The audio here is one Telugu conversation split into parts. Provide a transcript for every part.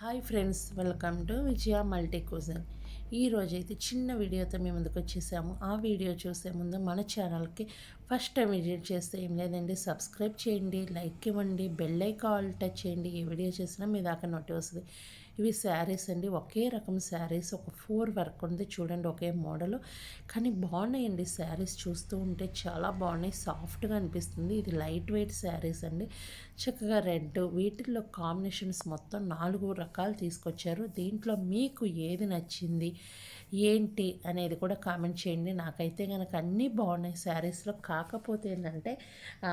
hi friends welcome to Vijaya multi cuisine ఈరోజు అయితే చిన్న వీడియోతో మేము ముందుకు వచ్చేసాము ఆ వీడియో చూసే ముందు మన ఛానల్కి ఫస్ట్ టైం విజిట్ చేస్తే ఏం లేదండి సబ్స్క్రైబ్ చేయండి లైక్ ఇవ్వండి బెల్ ఐకాల్ టచ్ చేయండి ఏ వీడియో చేసినా మీ దాకా నోటి వస్తుంది ఇవి శారీస్ అండి ఒకే రకం శారీస్ ఒక ఫోర్ వర్క్ ఉంది చూడండి ఒకే మోడల్ కానీ బాగున్నాయండి శారీస్ చూస్తూ ఉంటే చాలా బాగున్నాయి సాఫ్ట్గా అనిపిస్తుంది ఇది లైట్ వెయిట్ శారీస్ అండి చక్కగా రెడ్ వీటిల్లో కాంబినేషన్స్ మొత్తం నాలుగు రకాలు తీసుకొచ్చారు దీంట్లో మీకు ఏది నచ్చింది ఏంటి అనేది కూడా కామెంట్ చేయండి నాకైతే కనుక అన్నీ బాగున్నాయి శారీస్లో కాకపోతే ఏంటంటే ఆ,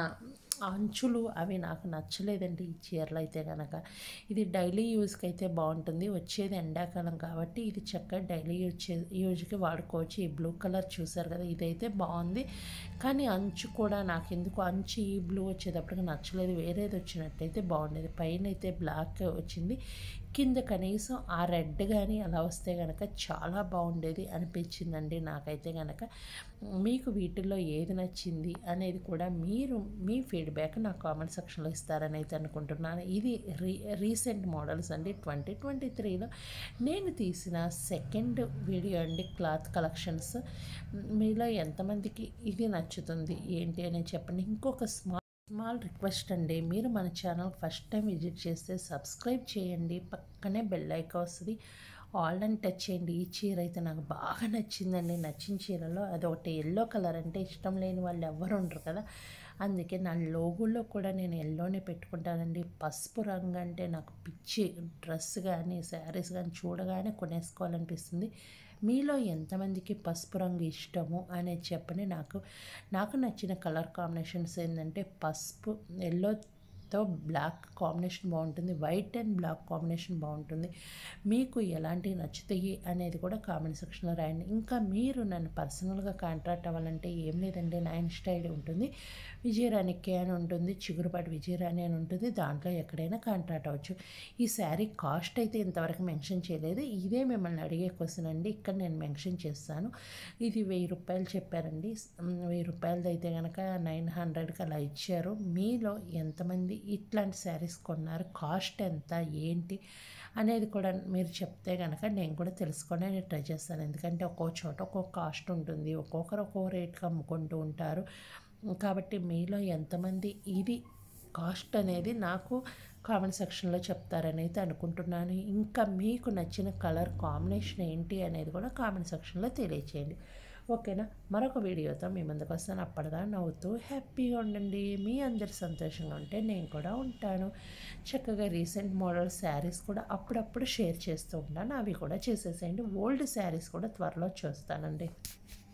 అంచులు అవి నాకు నచ్చలేదండి ఈ చీరలు అయితే కనుక ఇది డైలీ యూజ్కి అయితే బాగుంటుంది వచ్చేది ఎండాకాలం కాబట్టి ఇది చక్కగా డైలీ యూజ్ చే యూజ్కి వాడుకోవచ్చు ఈ బ్లూ కలర్ చూసారు కదా ఇదైతే బాగుంది కానీ అంచు కూడా నాకు ఎందుకు అంచు ఈ బ్లూ వచ్చేటప్పటికి నచ్చలేదు వేరేది వచ్చినట్టయితే బాగుండేది పైన అయితే బ్లాక్ వచ్చింది కింద కనీసం ఆ రెడ్ కానీ అలా వస్తే కనుక చాలా బాగుండేది అనిపించిందండి నాకైతే కనుక మీకు వీటిల్లో ఏది నచ్చింది అనేది కూడా మీరు మీ ఫీడ్బ్యాక్ నా కామెంట్ సెక్షన్లో ఇస్తారని అయితే అనుకుంటున్నాను ఇది రీ రీసెంట్ మోడల్స్ అండి ట్వంటీ ట్వంటీ త్రీలో నేను తీసిన సెకండ్ వీడియో అండి క్లాత్ కలెక్షన్స్ మీలో ఎంతమందికి ఇది నచ్చుతుంది ఏంటి అని చెప్పండి ఇంకొక స్మాల్ స్మాల్ రిక్వెస్ట్ అండి మీరు మన ఛానల్ ఫస్ట్ టైం విజిట్ చేస్తే సబ్స్క్రైబ్ చేయండి పక్కనే బెల్ ఐకాన్ వస్తుంది ఆల్ అని టచ్ చేయండి ఈ చీర అయితే నాకు బాగా నచ్చిందండి నచ్చిన చీరలో అది ఒకటి ఎల్లో కలర్ అంటే ఇష్టం లేని వాళ్ళు ఎవ్వరు ఉండరు కదా అందుకే నా లోగుల్లో కూడా నేను ఎల్లోనే పెట్టుకుంటానండి పసుపు రంగు అంటే నాకు పిచ్చి డ్రెస్ కానీ శారీస్ కానీ చూడగానే కొనేసుకోవాలనిపిస్తుంది మీలో ఎంతమందికి పసుపు రంగు ఇష్టము అనేది చెప్పని నాకు నాకు నచ్చిన కలర్ కాంబినేషన్స్ ఏంటంటే పసుపు ఎల్లోతో బ్లాక్ కాంబినేషన్ బాగుంటుంది వైట్ అండ్ బ్లాక్ కాంబినేషన్ బాగుంటుంది మీకు ఎలాంటివి నచ్చుతాయి అనేది కూడా కామెంట్ సెక్షన్లో రాయండి ఇంకా మీరు నన్ను పర్సనల్గా కాంటాక్ట్ అవ్వాలంటే ఏం లేదండి నా ఇన్స్టా ఐడి ఉంటుంది విజయరాణి కే అని ఉంటుంది చిగురుపాటి విజయరాణి అని ఉంటుంది దాంట్లో ఎక్కడైనా కాంటాక్ట్ అవ్వచ్చు ఈ శారీ కాస్ట్ అయితే ఇంతవరకు మెన్షన్ చేయలేదు ఇదే మిమ్మల్ని అడిగే క్వశ్చన్ అండి ఇక్కడ నేను మెన్షన్ చేస్తాను ఇది వెయ్యి రూపాయలు చెప్పారండి ఉమ్, వెయ్యి రూపాయలది అయితే కనుక నైన్ హండ్రెడ్కి అలా ఇచ్చారు మీలో ఎంతమంది ఇట్లాంటి శారీస్ కొన్నారు కాస్ట్ ఎంత ఏంటి అనేది కూడా మీరు చెప్తే కనుక నేను కూడా తెలుసుకోవడానికి ట్రై చేస్తాను ఎందుకంటే ఒక్కో చోట ఒక్కొక్క కాస్ట్ ఉంటుంది ఒక్కొక్కరు ఒక్కో రేట్కి అమ్ముకుంటూ ఉంటారు కాబట్టి మీలో ఎంతమంది ఇది కాస్ట్ అనేది నాకు కామెంట్ సెక్షన్లో చెప్తారని అయితే అనుకుంటున్నాను ఇంకా మీకు నచ్చిన కలర్ కాంబినేషన్ ఏంటి అనేది కూడా కామెంట్ సెక్షన్లో తెలియచేయండి ఓకేనా మరొక వీడియోతో మీ ముందుకు వస్తాను అప్పటిదా నవ్వుతూ హ్యాపీగా ఉండండి మీ అందరు సంతోషంగా ఉంటే నేను కూడా ఉంటాను చక్కగా రీసెంట్ మోడల్ శారీస్ కూడా అప్పుడప్పుడు షేర్ చేస్తూ ఉంటాను అవి కూడా చేసేసేయండి ఓల్డ్ శారీస్ కూడా త్వరలో చూస్తానండి